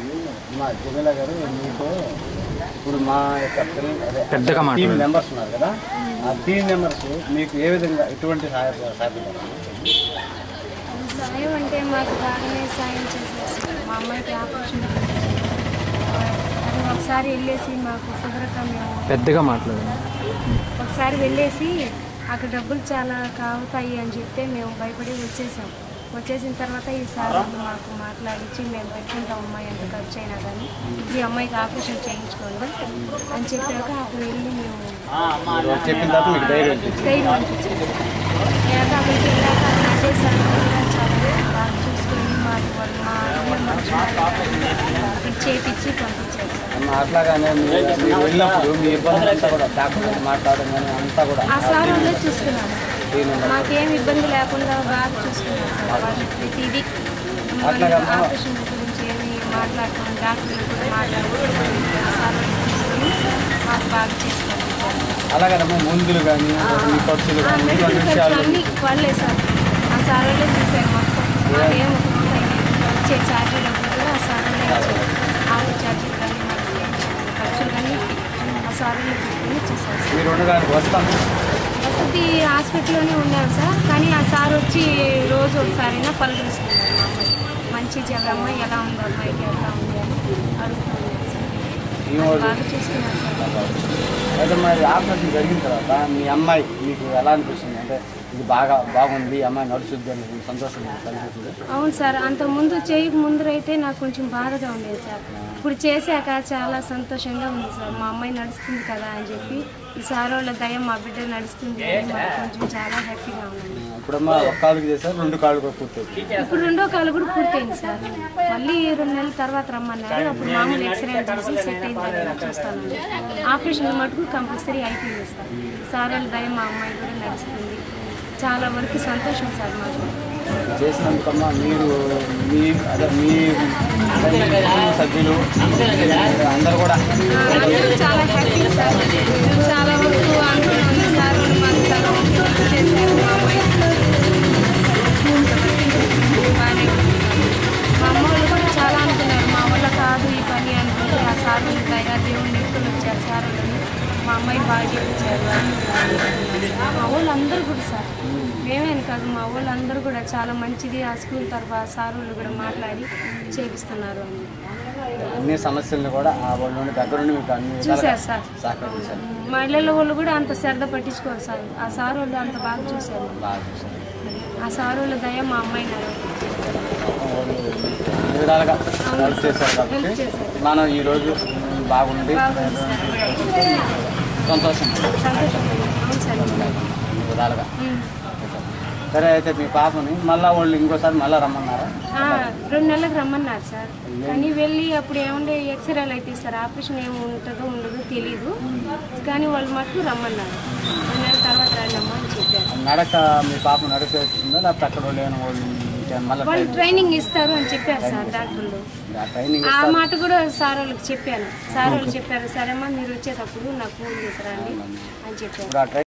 మా జమీలా గారు మీకు ఇప్పుడు మా యొక్క పిల్లలు అదే పెద్దగా టీం మాట్లాడండి. మెంబర్స్ ఉన్నారు కదా ఆ టీం మెంబర్స్ మీకు ఏ విధంగా ఎటువంటి సహాయ సహాయపడతారు సాయం అంటే మాకు బాగానే సాయం చేసేసి మా అమ్మాయికి ఆపరేషన్ అది ఒకసారి వెళ్ళేసి మాకు కుదరక మేము పెద్దగా మాట్లాడండి ఒకసారి వెళ్ళేసి అక్కడ డబ్బులు చాలా కావుతాయి అని చెప్తే మేము భయపడి వచ్చేసాం వచ్చేసిన తర్వాత ఈ సార్ మాకు మాట్లాడించి మేము పెట్టుకుంటాం అమ్మాయి ఎంత ఖర్చు అయినా కానీ ఈ అమ్మాయికి ఆపరేషన్ చేయించుకోండి అని చెప్పాక అప్పుడు వెళ్ళి మేము మీరు చెప్పిన తర్వాత మీకు ధైర్యం వచ్చింది ధైర్యం అనిపించింది నేను అక్కడికి వెళ్ళాక అజయ్ సార్ కూడా చాలా బాగా చూసుకొని మాకు వాళ్ళు మా ఇల్లు మంచి అక్కడ చేపించి పంపించారు సార్ అన్న అట్లాగానే మీరు మీరు వెళ్ళినప్పుడు మీ ఇబ్బందులు అంతా కూడా డాక్టర్ మాట్లాడడం కానీ అంతా కూడా ఆ సార్ వాళ్ళే చూసుకున్నారు సార్ టీం మెంబర్ మాకేం ఇబ్బంది లేకుండా బాగా చూసుకున్నారు సార్ వాళ్ళు ప్రతిదీ అట్లాగా మళ్ళీ ఆపరేషన్ గురించి ఏమి మాట్లాడుకోండి డాక్టర్లు కూడా మాట్లాడుకోండి ఆ సార్ వాళ్ళు చూసుకొని మాకు బాగా చేసుకున్నారు అలాగేనమ్మా మందులు కానీ మీ ఖర్చులు ఆ కానీ మెడికల్ ఇటువంటి ఖర్చు విషయాలు అన్నీ వాళ్ళే సార్ ఆ సార్ వాళ్ళే చూశారు మొత్తం మాకేం ఒక రూపాయి లేదు. వచ్చే ఛార్జీ డబ్బులు కూడా ఆ సార్ వాళ్ళే ఇచ్చారు ఆటో ఛార్జీలు కానీ మనకి ఖర్చులు కానీ ఆ సార్ వాళ్ళే పెట్టుకుని చూశారు సార్ మీరు ఉండడానికి వస్తాము వసతి హాస్పిటల్లోనే ఉన్నారు సార్ కానీ ఆ సార్ వచ్చి రోజు ఒకసారైనా పలకరిస్తున్నారు మా అమ్మాయి మంచి చెడ్డ అమ్మాయి ఎలా ఉంది అమ్మాయికి ఎలా ఉంది అని అడుగుతున్నారు సార్ ఈ వాళ్ళు బాగా చూస్తున్నారు సార్ అయితే మరి ఆపరేషన్ జరిగిన తర్వాత మీ అమ్మాయి మీకు ఎలా అనిపిస్తుంది అంటే ఇది బాగా బాగుంది ఈ అమ్మాయి నడుచుద్ది అని మీకు సంతోషం కలిగిస్తుంది అవును సార్ అంత ముందు చేయక ముందు అయితే నాకు కొంచెం బాధగా ఉండేది సార్ ఇప్పుడు చేశాక చాలా సంతోషంగా ఉంది సార్ మా అమ్మాయి నడుస్తుంది కదా అని చెప్పి ఈ సార్ వాళ్ళ దయ మా బిడ్డ నడుస్తుంది అని మాకు కొంచెం చాలా హ్యాపీగా ఉంది ఇప్పుడమ్మా ఒక కాలుకి చేశారు రెండు కాళ్ళు కూడా పూర్తవుతుంది ఇప్పుడు రెండో కాలు కూడా పూర్తయింది సార్ మళ్ళీ రెండు నెలల తర్వాత రమ్మన్నారు అప్పుడు మామూలు ఎక్స్రే చూసి సెట్ అయిన తర్వాత చూస్తాను ఆపరేషన్ మటుకు కంపల్సరీ అయిపోయింది సార్ సార్ వాళ్ళ దయ మా అమ్మాయి కూడా నడుస్తుంది చాలా వరకు సంతోషం సార్ మాకు చేసినందుకమ్మా మీరు మీ అదే మీ అదే మీ కుటుంబ సభ్యులు అందరూ కూడా అందరూ చాలా హ్యాపీ సార్ చాలా వరకు అనుకున్నాను సార్ వాళ్ళు మాకు చాలా వరకు చేశారు మా అమ్మాయి బాగానే ఉంది. మా అమ్మ వాళ్ళు కూడా చాలా అనుకున్నారు మా వల్ల కాదు ఈ పని అనుకుంటే ఆ సార్ వాళ్ళు దయా దేవుడిని ఎత్తుకొని వచ్చారు సార్ వాళ్ళని మా అమ్మాయి బాగా చేయించారు అని మా వాళ్ళు అందరూ కూడా సార్ మేమేని కాదు మా వాళ్ళు అందరూ కూడా చాలా మంచిది ఆ స్కూల్ తర్వాత సార్ వాళ్ళు కూడా మాట్లాడి చేపిస్తున్నారు అని అన్ని సమస్యలను కూడా ఆ వాళ్ళ నుండి దగ్గర నుండి మీకు అన్ని విధాలుగా చూశారు సార్ సహకరించారు మహిళల వాళ్ళు కూడా అంత శ్రద్ధ పట్టించుకోరు సార్ ఆ సార్ వాళ్ళు అంత బాగా చూశారు బాగా చేశారు. ఆ సార్ వాళ్ళ దయ మా అమ్మాయి వాళ్ళు అన్ని విధాలుగా హెల్ప్ చేశారు హెల్ప్ కాబట్టి చేశారు మనం ఈరోజు బాగుండి బాగుంది సార్ సంతోషం సంతోషం అవును సార్ అన్ని విధాలుగా ఉమ్. సరే అయితే మీ పాపని మళ్ళా వాళ్ళు ఇంకోసారి మళ్ళా రమ్మన్నారా ఆ, రెండు నెలలకు రమ్మన్నారు సార్ కానీ వెళ్ళి అప్పుడు ఏముండే ఎక్స్రేలు అయితే ఇస్తారు ఆపరేషన్ ఏమి ఉంటుందో ఉండదో తెలీదు కానీ వాళ్ళు మటుకు రమ్మన్నారు రెండు నెలల తర్వాత రండి అమ్మా అని చెప్పారు నడక మీ పాప నడక వచ్చిందా లేకపోతే అక్కడ లేని వాళ్ళు ఇంకేం మళ్ళీ వాళ్ళు ట్రైనింగ్ ఇస్తారు అని చెప్పారు సార్ డాక్టర్లు ఆ ట్రైనింగ్ ఆ మాట కూడా సార్ వాళ్ళకి చెప్పాను సార్ వాళ్ళు చెప్పారు సరేమ్మా మీరు వచ్చేటప్పుడు నాకు ఫోన్ చేసి రండి అని చెప్పారు ఇప్పుడు ఆ ట్రైనింగ్